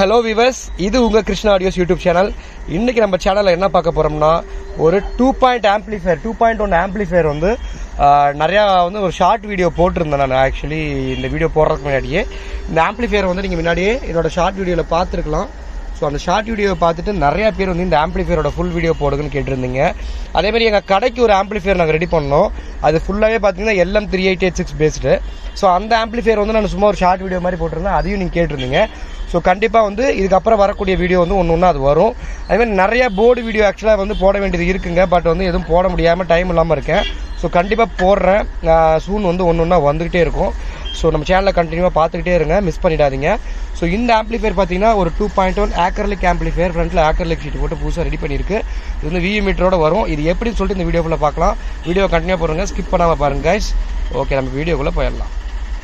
Hello viewers இது உங்கள் Krishna audios YouTube channel இன்னைக்கு நம்ம சேனலில் என்ன பார்க்க போகிறோம்னா ஒரு two point amplifier two point one amplifier வந்து ஆஹ், நிறையா வந்து ஒரு ஷார்ட் வீடியோ போட்டிருந்தேன் நான் ஆக்சுவலி இந்த வீடியோ போடுறதுக்கு முன்னாடியே இந்த ஆம்ப்ளிஃபயர் வந்து நீங்கள் முன்னாடியே என்னோட ஷார்ட் வீடியோவில் பார்த்துருக்கலாம் ஸோ அந்த ஷார்ட் வீடியோவை பார்த்துட்டு நிறைய பேர் வந்து இந்த ஆம்ப்ளிஃபையரோட ஃபுல் வீடியோ போடுங்கன்னு கேட்டிருந்தீங்க அதே மாதிரி எங்கள் கடைக்கு ஒரு ஆம்ப்ளிஃபையர் நாங்கள் ரெடி பண்ணோம் அது ஃபுல்லாகவே பார்த்தீங்கன்னா LM three eight eight six based so அந்த ஆம்ப்ளிஃபையர் வந்து நான் சும்மா ஒரு ஷார்ட் வீடியோ மாதிரி போட்டிருந்தேன் அதையும் நீங்கள் கேட்டிருந்தீங்க ஸோ கண்டிப்பாக வந்து இதுக்கப்புறம் வரக்கூடிய வீடியோ வந்து ஒன்று ஒன்று அது வரும் அதே மாதிரி நிறைய போர்டு வீடியோ ஆக்சுவலாக வந்து போட வேண்டியது இருக்குங்க பட் வந்து எதுவும் போட முடியாமல் டைம் இல்லாமல் இருக்கேன் ஸோ கண்டிப்பாக போடுறேன் சூன் வந்து ஒன்று ஒன்றா வந்துக்கிட்டே இருக்கும் ஸோ நம்ம சேனலை கண்டினியூவாக பார்த்துக்கிட்டே இருங்க மிஸ் பண்ணிடாதீங்க ஸோ இந்த ஆம்ப்ளிஃபையர் பார்த்தீங்கன்னா ஒரு two point one acrylic amplifier ஃப்ரண்ட்டில் ஆக்கர்லிக் ஷீட் போட்டு புதுசாக ரெடி பண்ணியிருக்கு இது வந்து வியூ மீட்டரோட வரும் இது எப்படின்னு சொல்லிட்டு இந்த வீடியோக்குள்ள பார்க்கலாம் வீடியோ கண்டினியூ போடுங்க ஸ்கிப் பண்ணாமல் பாருங்க guys ஓகே நம்ம வீடியோக்குள்ளே போயிடலாம்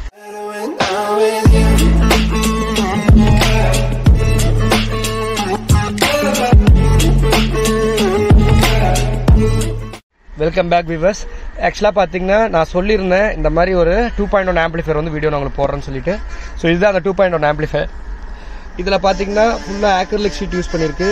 வெல்கம் பேக் விவர்ஸ் ஆக்சுவலாக பார்த்தீங்கன்னா நான் சொல்லியிருந்தேன் இந்த மாதிரி ஒரு டூ பாயிண்ட் ஒன் ஆம்பிளிஃபயர் வந்து வீடியோ நான் உங்களுக்கு போடுறேன்னு சொல்லிட்டு ஸோ இதுதான் அந்த டூ பாயிண்ட் ஒன் ஆம்பிளிஃபயர் இதில் பார்த்தீங்கன்னா ஃபுல்லாக ஆக்ரலிக் ஷீட் யூஸ் பண்ணியிருக்கு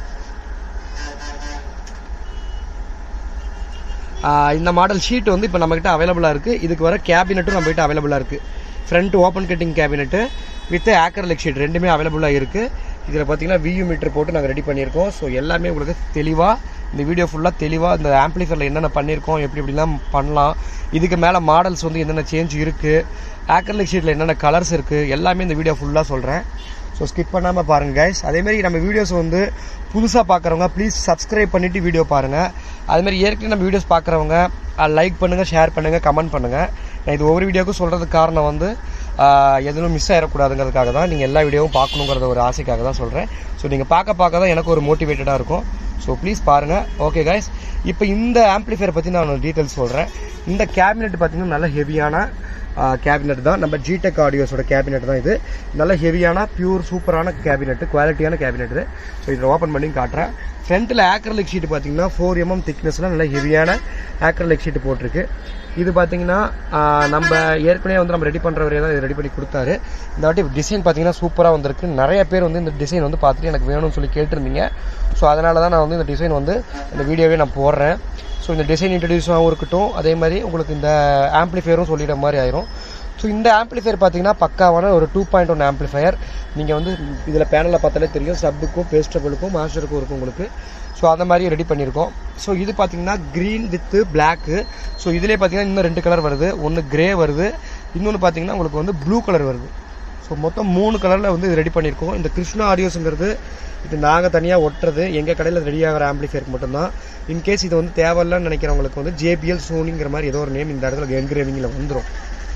ஆஹ் இந்த மாடல் ஷீட் வந்து இப்போ நம்மகிட்ட அவைலபிளாக இருக்குது இதுக்கு வர கேபினட்டும் நம்மகிட்ட அவைலபிளாக இருக்குது front open cutting cabinet with acrylic sheet ரெண்டுமே அவைலபிளாக இருக்குது இதில் பார்த்தீங்கன்னா வியூ மீட்டர் போட்டு நாங்கள் ரெடி பண்ணியிருக்கோம் ஸோ எல்லாமே உங்களுக்கு தெளிவாக இந்த வீடியோ ஃபுல்லாக தெளிவாக இந்த ஆம்ப்ளிஃபரில் என்னென்ன பண்ணியிருக்கோம் எப்படி எப்படிலாம் பண்ணலாம் இதுக்கு மேலே மாடல்ஸ் வந்து என்னென்ன சேஞ்ச் இருக்குது ஆக்கர்லிக் ஷீட்டில் என்னென்ன கலர்ஸ் இருக்குது எல்லாமே இந்த வீடியோ ஃபுல்லாக சொல்கிறேன் ஸோ ஸ்கிப் பண்ணாமல் பாருங்கள் கைஸ் அதேமாரி நம்ம வீடியோஸ் வந்து புதுசாக பார்க்குறவங்க ப்ளீஸ் சப்ஸ்கிரைப் பண்ணிவிட்டு வீடியோ பாருங்கள் அதுமாரி ஏற்கனவே நம்ம வீடியோஸ் பார்க்குறவங்க லைக் பண்ணுங்கள் ஷேர் பண்ணுங்கள் கமெண்ட் பண்ணுங்கள் நான் இது ஒவ்வொரு வீடியோக்கும் சொல்கிறதுக்கு காரணம் வந்து ஆஹ், எதுவும் மிஸ் ஆகிடக்கூடாதுங்கிறதுக்காக தான் நீங்கள் எல்லா வீடியோவும் பார்க்கணுங்கிறத ஒரு ஆசைக்காக தான் சொல்கிறேன் ஸோ நீங்கள் பார்க்க பார்க்க தான் எனக்கு ஒரு மோட்டிவேட்டடாக இருக்கும் ஸோ ப்ளீஸ் பாருங்கள் ஓகே கைஸ் இப்போ இந்த ஆம்ப்ளிஃபையர் பற்றி நான் டீட்டெயில்ஸ் சொல்கிறேன் இந்த கேபினெட் பார்த்தீங்கன்னா நல்ல ஹெவியான கேபினெட் தான் நம்ம ஜிடெக் ஆடியோஸோட கேபினெட் தான் இது நல்ல ஹெவியான பியூர் சூப்பரான கேபினெட் குவாலிட்டியான கேபினெட் ஸோ இதில் ஓப்பன் பண்ணி காட்டுறேன் ஃப்ரண்ட்டில் ஆக்ரலிக் ஷீட் பார்த்தீங்கன்னா ஃபோர் எம்எம் திக்னஸில் நல்ல ஹெவியான ஆக்ரலிக் ஷீட் போட்டிருக்கு இது பார்த்தீங்கன்னா ஆஹ், நம்ம ஏற்கனவே வந்து நம்ம ரெடி பண்ணுறவரே தான் இது ரெடி பண்ணி கொடுத்தாரு இந்த வாட்டி டிசைன் பார்த்தீங்கன்னா சூப்பராக வந்திருக்கு நிறைய பேர் வந்து இந்த டிசைன் வந்து பார்த்துட்டு எனக்கு வேணும்னு சொல்லி கேட்டிருந்தீங்க ஸோ அதனால தான் நான் வந்து இந்த டிசைன் வந்து இந்த வீடியோவே நான் போடுறேன் ஸோ இந்த டிசைன் இன்ட்ரடியூஸ் ஆகும் இருக்கட்டும் அதே மாதிரி உங்களுக்கு இந்த ஆம்ப்ளிஃபையரும் சொல்லிடுற மாதிரி ஆயிரும் ஸோ இந்த ஆம்ப்ளிஃபையர் பார்த்தீங்கன்னா பக்காவான ஒரு டூ பாயிண்ட் ஒன் ஆம்ப்ளிஃபையர் நீங்கள் வந்து இதில் பேனலில் பார்த்தாலே தெரியும் சப்புக்கும் பேஸ்டபிளுக்கும் மாஸ்டருக்கும் இருக்கும் உங்களுக்கு ஸோ அந்த மாதிரி ரெடி பண்ணியிருக்கோம் ஸோ இது பார்த்தீங்கன்னா க்ரீன் வித்து பிளாக்கு ஸோ இதிலே பார்த்தீங்கன்னா இன்னும் ரெண்டு கலர் வருது ஒன்று கிரே வருது இன்னொன்று பார்த்தீங்கன்னா உங்களுக்கு வந்து ப்ளூ கலர் வருது ஸோ மொத்தம் மூணு கலரில் வந்து இது ரெடி பண்ணியிருக்கோம் இந்த கிருஷ்ணா ஆடியோஸுங்கிறது இது நாங்கள் தனியாக ஒட்டுறது எங்கள் கடையில் ரெடி ஆகிற ஆம்பிளிஃபையருக்கு மட்டும்தான் இன்கேஸ் இது வந்து தேவையில்லன்னு நினைக்கிறவங்களுக்கு வந்து ஜேபிஎல் சோனிங்கிற மாதிரி ஏதோ ஒரு நேம் இந்த இடத்துல என்கிரேவிங்கில் வந்துடும்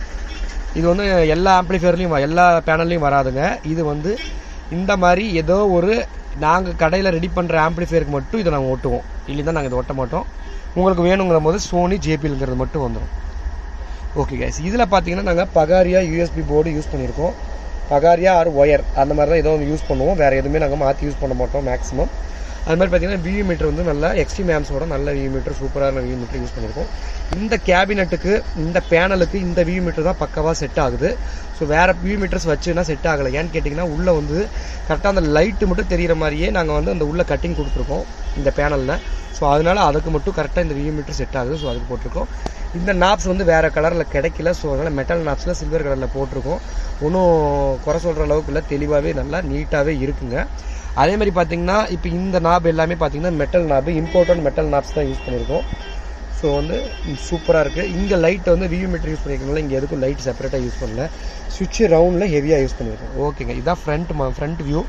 இது வந்து எல்லா ஆம்ப்ளிஃபையர்லையும் எல்லா பேனல்லையும் வராதுங்க இது வந்து இந்த மாதிரி ஏதோ ஒரு நாங்கள் கடையில் ரெடி பண்ணுற ஆம்ப்ளிஃபையருக்கு மட்டும் இதை நாங்கள் ஒட்டுவோம் இல்லைன்னா நாங்கள் இதை ஒட்ட மாட்டோம் உங்களுக்கு வேணுங்கிற போது சோனி ஜேபிஎல்ங்கிறது மட்டும் வந்துடும் ஓகே கைஸ் இதில் பார்த்தீங்கன்னா நாங்கள் பகாரியா யூஎஸ்பி போர்டு யூஸ் பண்ணியிருக்கோம் பகாரியா ஆர் ஒயர் அந்த மாதிரி தான் ஏதோ ஒன்று யூஸ் பண்ணுவோம் வேறு எதுவுமே நாங்கள் மாற்றி யூஸ் பண்ண மாட்டோம் மேக்ஸிமம் அது மாதிரி பார்த்தீங்கன்னா வியூ மீட்டர் வந்து நல்ல எக்ஸ்ட்ரீம் ஆம்ஸோட நல்ல வியூ மீட்டர் சூப்பரான வியூ மீட்டர் யூஸ் பண்ணியிருக்கோம் இந்த கேபினெட்டுக்கு இந்த பேனலுக்கு இந்த வியூ மீட்டர் தான் பக்கவாக செட் ஆகுது ஸோ வேறு வியூ மீட்டர்ஸ் வச்சுன்னா செட் ஆகலை ஏன்னு கேட்டிங்கன்னா உள்ளே வந்து கரெக்டாக அந்த லைட்டு மட்டும் தெரிகிற மாதிரியே நாங்கள் வந்து அந்த உள்ள கட்டிங் கொடுத்துருக்கோம் இந்த பேனலில் ஸோ அதனால அதுக்கு மட்டும் கரெக்டாக இந்த வியூ மீட்டர் செட் ஆகுது ஸோ அதுக்கு போட்டிருக்கோம் இந்த நாப்ஸ் வந்து வேறு கலரில் கிடைக்கல ஸோ அதனால் மெட்டல் நாப்ஸில் சில்வர் கலரில் போட்டிருக்கோம் ஒன்றும் குறை சொல்கிற அளவுக்கு இல்லை தெளிவாகவே நல்லா நீட்டாகவே இருக்குங்க அதே மாதிரி பார்த்தீங்கன்னா இப்போ இந்த நாப் எல்லாமே பார்த்தீங்கன்னா metal knob imported metal knobs தான் யூஸ் பண்ணியிருக்கோம் ஸோ வந்து சூப்பராக இருக்குது இங்கே லைட் வந்து வியூ மீட்டர் யூஸ் பண்ணியிருக்கனால இங்கே எதுக்கும் லைட் செப்பரேட்டாக யூஸ் பண்ணல சுவிட்ச் ரவுண்டில் ஹெவியாக யூஸ் பண்ணியிருக்கோம் ஓகேங்க இதான் ஃப்ரண்ட் ஃப்ரண்ட் வியூ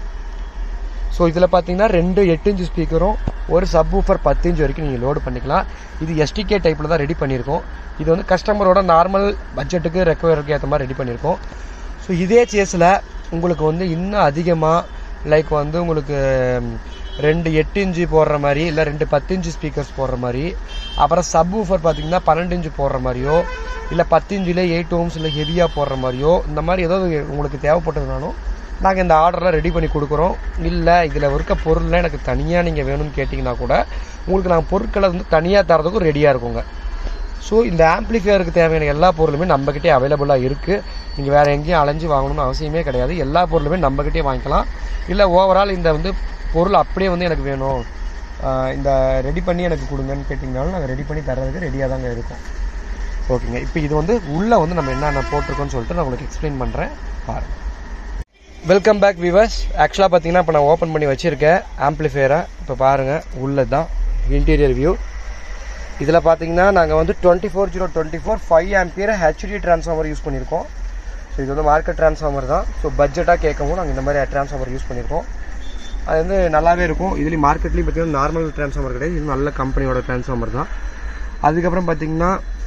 ஸோ இதில் பார்த்தீங்கன்னா ரெண்டு எட்டு இன்ச்சு ஸ்பீக்கரும் ஒரு சப் ஊஃபர் பத்து இன்ச் வரைக்கும் நீங்கள் லோடு பண்ணிக்கலாம் இது எஸ்டிகே டைப்பில் தான் ரெடி பண்ணியிருக்கோம் இது வந்து கஸ்டமரோட நார்மல் பட்ஜெட்டுக்கு ரெக்குவயருக்கு ஏற்ற மாதிரி ரெடி பண்ணியிருக்கோம் ஸோ இதே சேஸில் உங்களுக்கு வந்து இன்னும் அதிகமாக லைக் வந்து உங்களுக்கு ம், ரெண்டு எட்டு இன்ச்சு போடுற மாதிரி இல்லை ரெண்டு பத்து இன்ச்சு ஸ்பீக்கர்ஸ் போடுற மாதிரி அப்புறம் சப் ஊஃபர் பார்த்தீங்கன்னா பன்னெண்டு இன்ச்சு போடுற மாதிரியோ இல்லை பத்து இன்ச்சில் எயிட் ஓம்ஸ் இல்லை ஹெவியாக போடுற மாதிரியோ இந்த மாதிரி ஏதாவது உங்களுக்கு தேவைப்பட்டதுனாலும் நாங்கள் இந்த ஆர்டர்லாம் ரெடி பண்ணி கொடுக்குறோம் இல்லை இதில் இருக்க பொருள்லாம் எனக்கு தனியாக நீங்கள் வேணும்னு கேட்டிங்கன்னா கூட உங்களுக்கு நாங்கள் பொருட்களை வந்து தனியாக தரதுக்கும் ரெடியாக இருக்குங்க ஸோ இந்த ஆம்ப்ளிஃபையருக்கு தேவையான எல்லா பொருளுமே நம்மக்கிட்டே அவைலபிளாக இருக்குது நீங்கள் வேறு எங்கேயும் அலைஞ்சு வாங்கணும்னு அவசியமே கிடையாது எல்லா பொருளுமே நம்மக்கிட்டே வாங்கிக்கலாம் இல்லை ஓவரால் இந்த வந்து பொருள் அப்படியே வந்து எனக்கு வேணும் ஆஹ் இந்த ரெடி பண்ணி எனக்கு கொடுங்கன்னு கேட்டிங்கனாலும் நாங்கள் ரெடி பண்ணி தர்றதுக்கு ரெடியாக தாங்க இருக்கும் ஓகேங்க இப்போ இது வந்து உள்ளே வந்து நம்ம என்னென்ன போட்டிருக்கோம்னு சொல்லிட்டு நான் உங்களுக்கு எக்ஸ்பிளைன் பண்ணுறேன் பாருங்கள் வெல்கம் பேக் விவர்ஸ் ஆக்சுவலாக பார்த்தீங்கன்னா இப்போ நான் ஓப்பன் பண்ணி வச்சுருக்கேன் ஆம்ப்ளிஃபையரை இப்போ பாருங்கள் உள்ளே தான் இன்டீரியர் வியூ இதில் பார்த்தீங்கன்னா நாங்கள் வந்து twenty four zero twenty four five ampere HT transformer use பண்ணியிருக்கோம் ஸோ இது வந்து மார்க்கெட் ட்ரான்ஸ்ஃபார்மர் தான் ஸோ பட்ஜெட்டாக கேட்கவும் நாங்கள் இந்த மாதிரி ட்ரான்ஸ்ஃபார்மர் யூஸ் பண்ணியிருக்கோம் அது வந்து நல்லாவே இருக்கும் இதுலேயும் மார்க்கெட்லேயும் பார்த்தீங்கன்னா நார்மல் ட்ரான்ஸ்ஃபார்மர் கிடையாது இது நல்ல கம்பெனியோட ட்ரான்ஸ்ஃபார்மர் தான் அதுக்கப்புறம் பார்த்தீங்கன்னா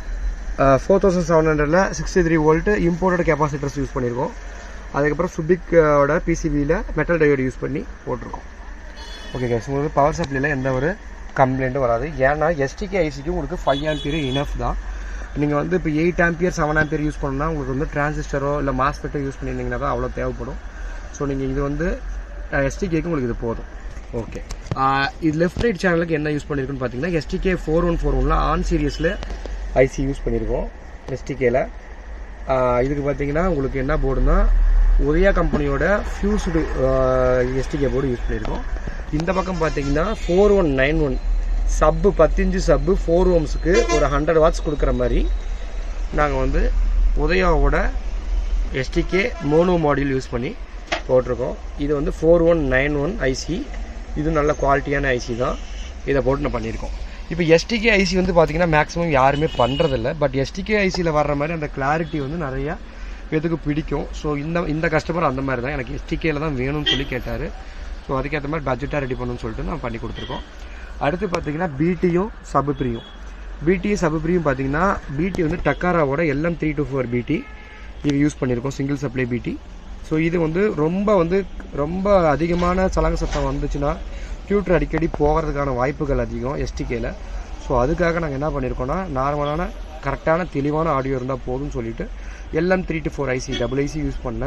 ஃபோர் தௌசண்ட் செவன் ஹண்ட்ரடில் sixty three volt imported capacitors use பண்ணியிருக்கோம் அதுக்கப்புறம் சுபிக்கோட பிசிபியில் மெட்டல் டயோடு யூஸ் பண்ணி போட்டிருக்கோம் ஓகே கேஸ் உங்களுக்கு பவர் சப்ளைல எந்த ஒரு கம்ப்ளைண்ட்டும் வராது ஏன்னா எஸ்டிகே ஐசிக்கு உங்களுக்கு ஃபைவ் ஆம்பியர் இனஃப் தான் நீங்கள் வந்து இப்போ eight ampere seven ampere use பண்ணணும்னா உங்களுக்கு வந்து டிரான்சிஸ்டரோ இல்லை மாஸ்பெட்டோ யூஸ் பண்ணியிருந்தீங்கன்னா தான் அவ்வளோ தேவைப்படும் ஸோ நீங்கள் இது வந்து எஸ்டிகேக்கு உங்களுக்கு இது போதும் ஓகே இது லெஃப்ட் ரைட் சேனலுக்கு என்ன யூஸ் பண்ணியிருக்குன்னு பார்த்தீங்கன்னா எஸ்டிகே ஃபோர் ஒன் ஃபோர் ஒன்ல ஆன் சீரியஸில் ஐசி யூஸ் பண்ணியிருக்கோம் எஸ்டிகேல இதுக்கு பார்த்தீங்கன்னா உங்களுக்கு என்ன போர்டுனா உதயா கம்பெனியோட ஃபியூஸ்டு எஸ்டிகே போர்டு யூஸ் பண்ணியிருக்கோம் இந்த பக்கம் பார்த்தீங்கன்னா ஃபோர் ஒன் நைன் ஒன் சப்பு பத்திஞ்சு சப்பு ஃபோர் ஓம்ஸுக்கு ஒரு ஹண்ட்ரட் வாட்ஸ் கொடுக்குற மாதிரி நாங்கள் வந்து உதயாவோட எஸ்டிகே மோனோ மாடியூல் யூஸ் பண்ணி போட்டிருக்கோம் இது வந்து four one nine one IC இது நல்ல குவாலிட்டியான ஐசி தான் இதை போட்டு நான் பண்ணியிருக்கோம் இப்போ எஸ்டிகே ஐசி வந்து பார்த்தீங்கன்னா மேக்ஸிமம் யாருமே பண்ணுறதில்ல பட் எஸ்டிகே ஐசியில் வர்ற மாதிரி அந்த கிளாரிட்டி வந்து நிறையா பேத்துக்கு பிடிக்கும் ஸோ இந்த இந்த கஸ்டமர் அந்த மாதிரி தான் எனக்கு எஸ்டிகேல தான் வேணும்னு சொல்லி கேட்டார் ஸோ அதுக்கேற்ற மாதிரி பட்ஜெட்டாக ரெடி பண்ணணும்னு சொல்லிட்டு நான் பண்ணி கொடுத்துருக்கோம் அடுத்து பார்த்தீங்கன்னா பிடியும் சபு பிரியும் பிடி சபு பிரியும் பார்த்தீங்கன்னா பிடி வந்து டக்காராவோட LM three two four PD இது யூஸ் பண்ணியிருக்கோம் சிங்கிள் சப்ளை பிடி ஸோ இது வந்து ரொம்ப வந்து ரொம்ப அதிகமான சலங்க சத்தம் வந்துச்சுன்னா டியூட்டர் அடிக்கடி போகிறதுக்கான வாய்ப்புகள் அதிகம் எஸ்டிகேல ஸோ அதுக்காக நாங்கள் என்ன பண்ணியிருக்கோம்னா நார்மலான கரெக்டான தெளிவான ஆடியோ இருந்தால் போதும்னு சொல்லிட்டு LM three two four IC double IC use பண்ண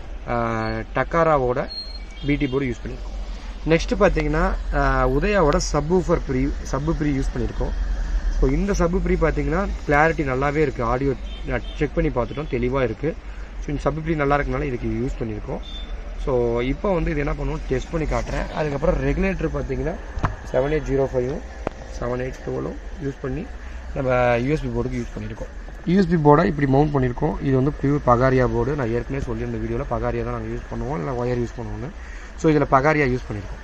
டக்காராவோட பிடி போர்டு யூஸ் பண்ணியிருக்கோம் நெக்ஸ்ட் பார்த்தீங்கன்னா உதயாவோட subwoofer pre sub pre use பண்ணியிருக்கோம் ஸோ இந்த சப்பு ப்ரீ பார்த்தீங்கன்னா கிளாரிட்டி நல்லாவே இருக்குது ஆடியோ செக் பண்ணி பார்த்துட்டோம் தெளிவாக இருக்குது ஸோ இந்த சப்பு ப்ரீ நல்லா இருக்கனால இதுக்கு யூஸ் பண்ணியிருக்கோம் ஸோ இப்போ வந்து இது என்ன பண்ணுவோம் டெஸ்ட் பண்ணி காட்டுறேன் அதுக்கப்புறம் ரெகுலேட்டர் பார்த்தீங்கன்னா செவன் எயிட் ஜீரோ ஃபைவும் செவன் எயிட் டுவெலும் யூஸ் பண்ணி நம்ம யூஎஸ்பி போர்டுக்கு யூஸ் பண்ணியிருக்கோம் யூஎஸ்பி போர்டை இப்படி மவுண்ட் பண்ணியிருக்கோம் இது வந்து பியூர் பகாரியா போர்டு நான் ஏற்கனவே சொல்லியிருந்த வீடியோவில் பகாரியா தான் நாங்கள் யூஸ் பண்ணுவோம் இல்லை ஒயர் யூஸ் பண்ணுவோம்னு ஸோ இதில் பகாரியா யூஸ் பண்ணியிருக்கோம்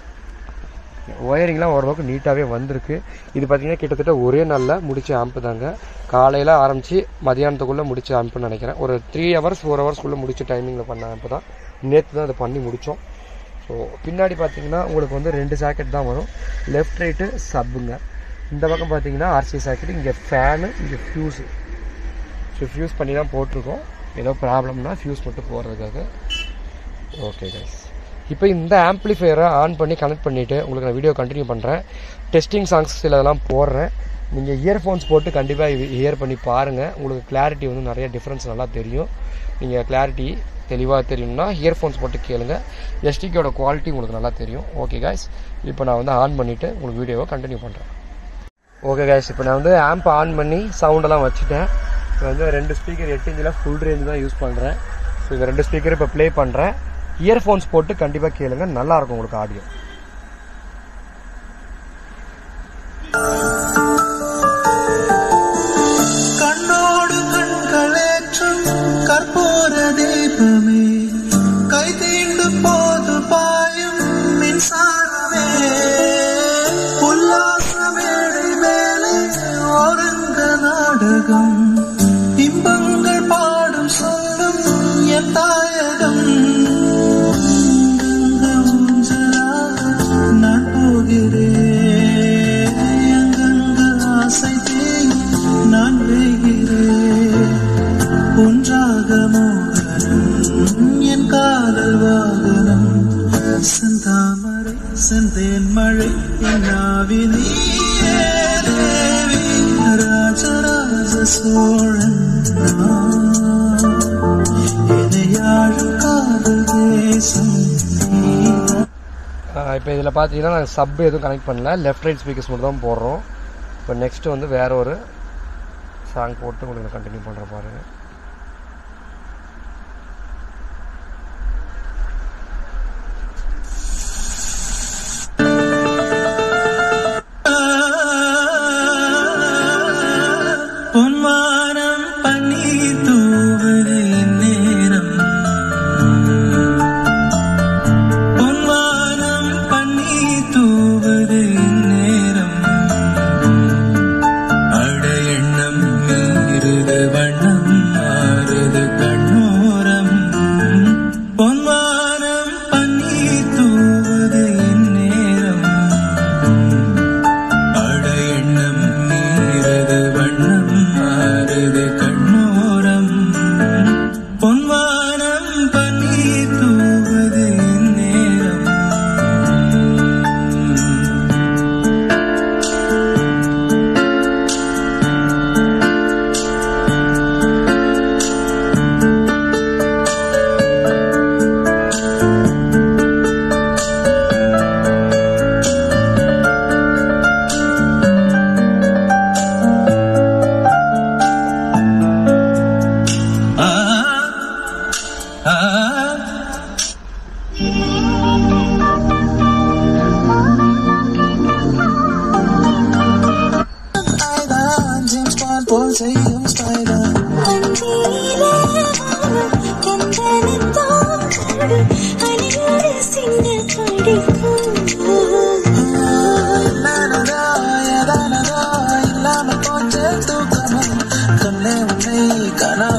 ஒயரிங்லாம் ஓரளவுக்கு நீட்டாகவே வந்திருக்கு இது பார்த்தீங்கன்னா கிட்டத்தட்ட ஒரே நாளில் முடிச்ச ஆம்பு தாங்க காலையில் ஆரம்பித்து மதியானத்துக்குள்ளே முடிச்ச ஆம்புன்னு நினைக்கிறேன் ஒரு த்ரீ ஹவர்ஸ் ஃபோர் ஹவர்ஸ்க்குள்ளே முடிச்ச டைமிங்கில் பண்ண ஆம்பு தான் நேற்று தான் அதை பண்ணி முடித்தோம் ஸோ பின்னாடி பார்த்தீங்கன்னா உங்களுக்கு வந்து ரெண்டு சாக்கெட் தான் வரும் லெஃப்ட் ரைட்டு சப்புங்க இந்த பக்கம் பார்த்தீங்கன்னா ஆர்சி சாக்கெட் இங்கே ஃபேனு இங்கே ஃபியூஸு ஸோ ஃபியூஸ் பண்ணி தான் போட்டிருக்கோம் ஏதோ ப்ராப்ளம்னா ஃபியூஸ் மட்டும் போடுறதுக்காக ஓகே கைஸ் இப்போ இந்த ஆம்ப்ளிஃபையரை ஆன் பண்ணி கனெக்ட் பண்ணிவிட்டு உங்களுக்கு நான் வீடியோ கண்டினியூ பண்ணுறேன் டெஸ்டிங் சாங்ஸ் சில இதெல்லாம் போடுறேன் நீங்கள் இயர்ஃபோன்ஸ் போட்டு கண்டிப்பாக இயர் பண்ணி பாருங்கள் உங்களுக்கு கிளாரிட்டி வந்து நிறைய டிஃப்ரென்ஸ் நல்லா தெரியும் நீங்கள் கிளாரிட்டி தெளிவாக தெரியணும்னா இயர்ஃபோன்ஸ் போட்டு கேளுங்க எஸ்டிக்கோட குவாலிட்டி உங்களுக்கு நல்லா தெரியும் ஓகே காய்ஸ் இப்போ நான் வந்து ஆன் பண்ணிவிட்டு உங்களுக்கு வீடியோவை கண்டினியூ பண்ணுறேன் ஓகே காய்ஸ் இப்போ நான் வந்து ஆம்ப் ஆன் பண்ணி சவுண்டெல்லாம் வச்சுட்டேன் இப்போ வந்து ரெண்டு ஸ்பீக்கர் எட்டு இன்ச்சில் ஃபுல் ரேஞ்ச் தான் யூஸ் பண்ணுறேன் ஸோ இந்த ரெண்டு ஸ்பீக்கர் இப்போ ப்ளே பண்ணுறேன் இயர்ஃபோன்ஸ் போட்டு கண்டிப்பாக கேளுங்க நல்லாயிருக்கும் உங்களுக்கு ஆடியோ கண்ணோடு கண்களேற்றும் கற்பூர தீபமே கை தீண்டு போது பாயும் மின்சாரமே உல்லாச மேடை மேலே ஒருங்க நாடகம் இன்பங்கள் பாடும் சொல்லும் என் தாயகம் கங்க ஊஞ்சலாக நான் போகிறேன் எங்கெங்க ஆசை தேயும் நான் வேகிறேன் ஒன்றாக மோகனம் என் காதல் வாகனம் செந்தாமரை செந்தேன் மழை என் ஆவி நீயே தேவி ராஜராஜ சோழன் நான். இணையாழும் காதல் தேசம் நீதான். இப்போ இதில் பார்த்தீங்கன்னா நாங்கள் சப் எதுவும் கனெக்ட் பண்ணல லெஃப்ட் ரைட் ஸ்பீக்கர்ஸ் மட்டும் தான் போடுறோம் இப்போ நெக்ஸ்ட்டு வந்து வேற ஒரு சாங் போட்டு உங்களுக்கு கண்டினியூ பண்ணுற பாருங்க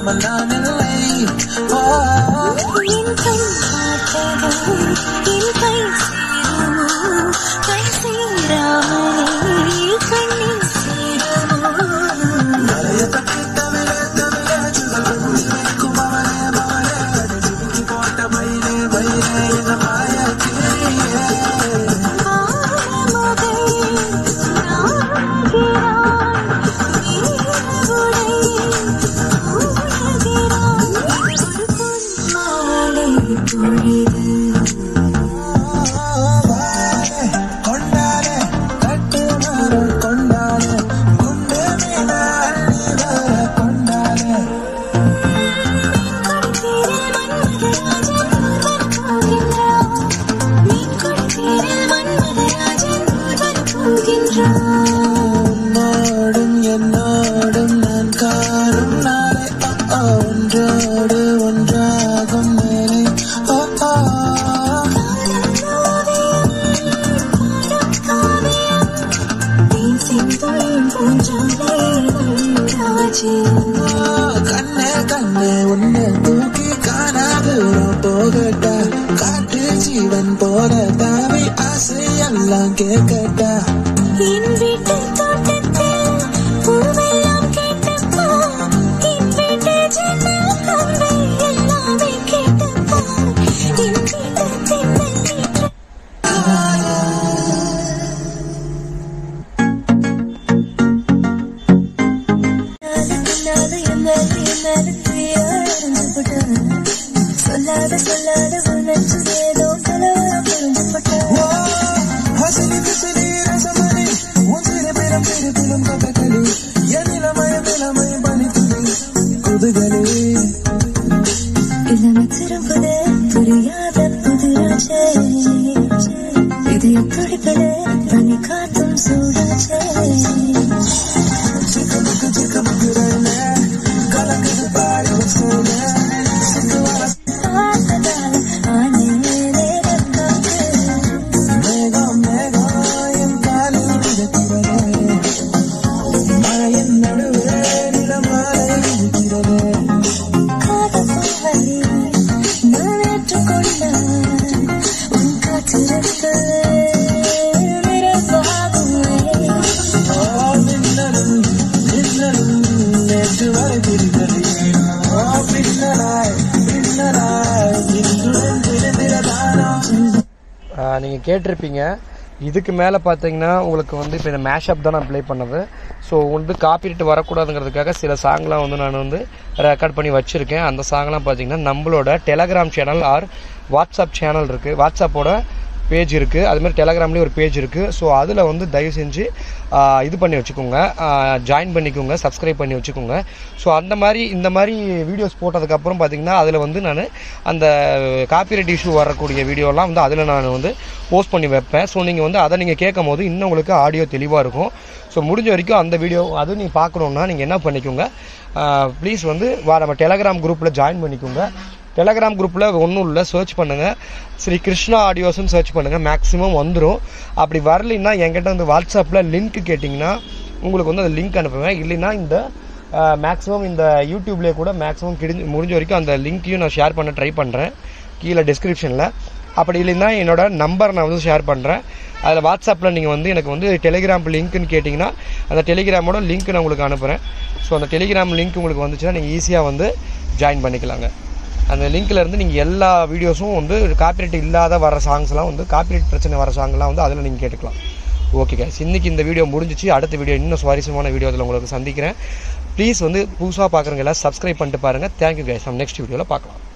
இல்லாமல் நான் இல்லை ஓ, என் கண் பார்த்ததோ என் கை சேருமோ கை சேராமலே கண்ணில் சேருமோ மலையை தட்டி தவிர தவிர சுழல் இருக்கும் அவளே மகளே அடிச்சு போட்ட மயிலே மயிலே என மாய கிளியே கொண்டாலே கட்டு மரம் கொண்டாலே குண்டு மீன அள்ளி வர கொண்டாலே உன்னோடும் என்னோடும் நான் காணும் நாளை ஓ, ஓ, ஒன்றோடு ஒன்றாகும் மேலே ஓ, ஓ. கண்ணே கண்ணே உன்னை தூக்கி காணாதூரம் போகட்டா காட்டு ஜீவன் போல தாவி ஆசை எல்லாம் கேட்கட்டா என் வீட்டு தோட்டத்தில் பூவெல்லாம் கேட்டப்பா என் வீட்டு ஜன்னல் கம்பி எல்லாமே கேட்டப்பா என் வீட்டு தென்னல் வீட்டு சொல்லாத சொல்லாத உணர்ச்சி ஏதோ கலவரம் புரிஞ்சுப்பட்ட ஓ, ஹசினி பிசினி ரசமணி உன் திரு பிறம் திரு பிறம் கதகளி என் இளமயம் இளமயம் பனித்துளி குதுகளி இளமை திரும்புது புரியாத புதிராச்சே இதயம் துடிப்பது பனி காத்தும் சூடாச்சே சிக்கமுக்கு சிக்கமுக்கு ரயிலே கலக்குது பாரு சொல்லே சிக்குவர பார்த்ததால் ஆனே நேரம் காத்து மேகம் மேகம் என் காலில் மிதக்கிறதே மழையின் நடுவே நிலமாலை இருக்கிறதே காதல் சொல்வதை நான் ஏற்றுக்கொண்டான் உன் காத்திருப்பு நிறைவாகுமே ஓ மின்னலும் மின்னலும் நேற்று வரை பிரிந்தது ஓ பின்னலாய் பின்னலாய் இன்றுடன் பிரிந்திரதானோ நீங்கள் கேட்டிருப்பீங்க இதுக்கு மேலே பார்த்தீங்கன்னா உங்களுக்கு வந்து இப்போ இந்த மேஷப் தான் நான் ப்ளே பண்ணது ஸோ வந்து காப்பிரைட் வரக்கூடாதுங்கிறதுக்காக சில சாங்லாம் வந்து நான் வந்து ரெக்கார்ட் பண்ணி வச்சுருக்கேன் அந்த சாங்லாம் பார்த்தீங்கன்னா நம்மளோட Telegram channel or WhatsApp channel இருக்குது வாட்ஸ்அப்போட பேஜ் இருக்குது அதுமாதிரி டெலகிராம்லேயும் ஒரு பேஜ் இருக்குது ஸோ அதில் வந்து தயவு செஞ்சு ஆ, இது பண்ணி வச்சுக்கோங்க ஜாயின் பண்ணிக்கோங்க சப்ஸ்கிரைப் பண்ணி வச்சுக்கோங்க ஸோ அந்த மாதிரி இந்த மாதிரி வீடியோஸ் போட்டதுக்கப்புறம் பார்த்தீங்கன்னா அதில் வந்து நான் அந்த காப்பிரைட் இஷ்யூ வரக்கூடிய வீடியோலாம் வந்து அதில் நான் வந்து போஸ்ட் பண்ணி வைப்பேன் ஸோ நீங்கள் வந்து அதை நீங்கள் கேட்கும் போது இன்னும் உங்களுக்கு ஆடியோ தெளிவாக இருக்கும் ஸோ முடிஞ்ச வரைக்கும் அந்த வீடியோ அதுவும் நீங்கள் பார்க்கணுன்னா நீங்கள் என்ன பண்ணிக்கோங்க ப்ளீஸ் வந்து வா நம்ம டெலகிராம் குரூப்பில் ஜாயின் பண்ணிக்கோங்க டெலகிராம் குரூப்பில் ஒன்றும் இல்லை சர்ச் பண்ணுங்கள் ஸ்ரீ கிருஷ்ணா ஆடியோஸ்னு சர்ச் பண்ணுங்கள் மேக்ஸிமம் வந்துடும் அப்படி வரலைன்னா என்கிட்ட வந்து வாட்ஸ்அப்பில் லிங்க் கேட்டிங்கன்னா உங்களுக்கு வந்து அந்த லிங்க் அனுப்புவேன் இல்லைன்னா இந்த மேக்ஸிமம் இந்த யூடியூப்லேயே கூட மேக்ஸிமம் கிடிஞ்சு முடிஞ்ச வரைக்கும் அந்த லிங்க்கையும் நான் ஷேர் பண்ண ட்ரை பண்ணுறேன் கீழே டிஸ்கிரிப்ஷனில் அப்படி இல்லைன்னா என்னோட நம்பர் நான் வந்து ஷேர் பண்ணுறேன் அதில் வாட்ஸ்அப்பில் நீங்கள் வந்து எனக்கு வந்து டெலிகிராம் லிங்க்னு கேட்டிங்கன்னா அந்த டெலிகிராமோட லிங்க் நான் உங்களுக்கு அனுப்புகிறேன் ஸோ அந்த டெலிகிராம் லிங்க் உங்களுக்கு வந்துச்சுன்னா நீங்கள் ஈஸியாக வந்து ஜாயின் பண்ணிக்கலாங்க அந்த லிங்க்ல இருந்து நீங்கள் எல்லா வீடியோஸும் வந்து காப்பிரைட் இல்லாத வர சாங்ஸ்லாம் வந்து காப்பிரைட் பிரச்சனை வர சாங்லாம் வந்து அதில் நீங்கள் கேட்டுக்கலாம் ஓகே கைஸ் இன்னைக்கு இந்த வீடியோ முடிஞ்சிச்சு அடுத்த வீடியோ இன்னும் சுவாரஸ்யமான வீடியோ அதில் உங்களுக்கு சந்திக்கிறேன் ப்ளீஸ் வந்து புதுசாக பார்க்குறவங்க எல்லாம் சப்ஸ்கிரைப் பண்ணிட்டு பாருங்கள் தேங்க்யூ கைஸ் நம்ம நெக்ஸ்ட் வீடியோவில் பார்க்கலாம்